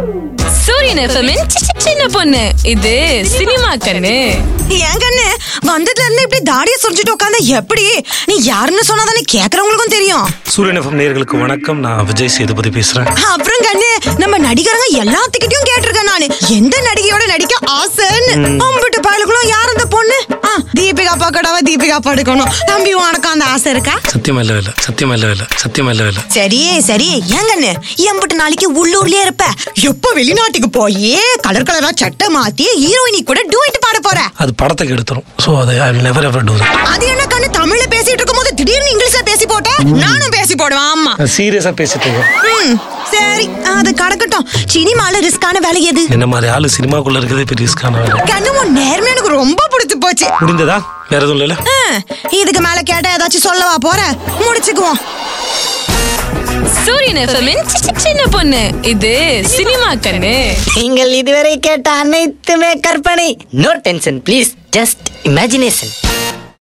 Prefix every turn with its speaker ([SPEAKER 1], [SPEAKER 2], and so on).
[SPEAKER 1] சூரியன் எஃப்எம்மின் சின்ன பொண்ணு இது சினிமா கண்ணு
[SPEAKER 2] ஏன் கண்ணு வந்ததுல இருந்து இப்படி தாடிய சுரிஞ்சுட்டு உட்காந்தா எப்படி நீ யாருன்னு சொன்னாதானே கேக்குறவங்களுக்கும் தெரியும்
[SPEAKER 3] சூரியன் எஃப்எம் நேயர்களுக்கு வணக்கம் நான் விஜய் சேதுபதி பேசுறேன்
[SPEAKER 2] அப்புறம் கண்ணு நம்ம நடிகருங்க எல்லாத்துக்கிட்டையும் கேட்டிருக்கேன் நானு எந்த நடிகையோட நடிக்க ஆசைன்னு அம்பிட்டு பயலுக்குள்ள யார் அந்த பொண்ணு ஆ, தீபிகா பாக்கடாவா தீபிகா படுக்கணும் தம்பி உனக்கு அந்த ஆசை இருக்கா
[SPEAKER 3] சத்தியமா இல்லவே இல்லை சத்தியமா இல்லவே இல்லை சத்தியமா இல்லவே இல்லை
[SPEAKER 2] சரி சரி ஏன் கண்ணு எம்பிட்டு நாளைக்கு உள்ளூர்லயே இருப்ப எப்ப வெளிநாட்டுக்கு போய் கலர் கலரா சட்டை மாத்தி ஹீரோயினி கூட டூயிட் பாட போற
[SPEAKER 3] அது படத்தை கெடுத்துரும் ஸோ அதை ஐ நெவர் எவர் டூ
[SPEAKER 2] அது என்ன கண்ணு தமிழ்ல பேசிட்டு இருக்கும்போது திடீர்னு இங்கிலீஷ்ல பேசி போட்ட நானும் பேசி போடுவேன் ஆமா
[SPEAKER 3] நான் சீரியஸா பேசிட்டு இருக்கேன்
[SPEAKER 2] ம், சரி அது கடக்கட்டும் சினிமால ரிஸ்கான வேலை எது
[SPEAKER 3] என்ன மாதிரி ஆளு சினிமாக்குள்ள இருக்கிறதே பெரிய ரிஸ்கான வேலை
[SPEAKER 2] கண்ணு உன் நேர்மை எனக்கு ரொம்ப பிடிச்சு போச்சு
[SPEAKER 3] முடிந்ததா வேற எதுவும் இல்லைல்ல
[SPEAKER 2] ஆ, இதுக்கு மேல கேட்டா ஏதாச்சும் சொல்லவா போற முடிச்சுக்குவோம்
[SPEAKER 1] சூரியன் எஃப்எம்மின் சின்ன பொண்ணு இது சினிமா கண்ணு
[SPEAKER 4] நீங்கள் இதுவரை கேட்ட அனைத்துமே கற்பனை no tension please just imagination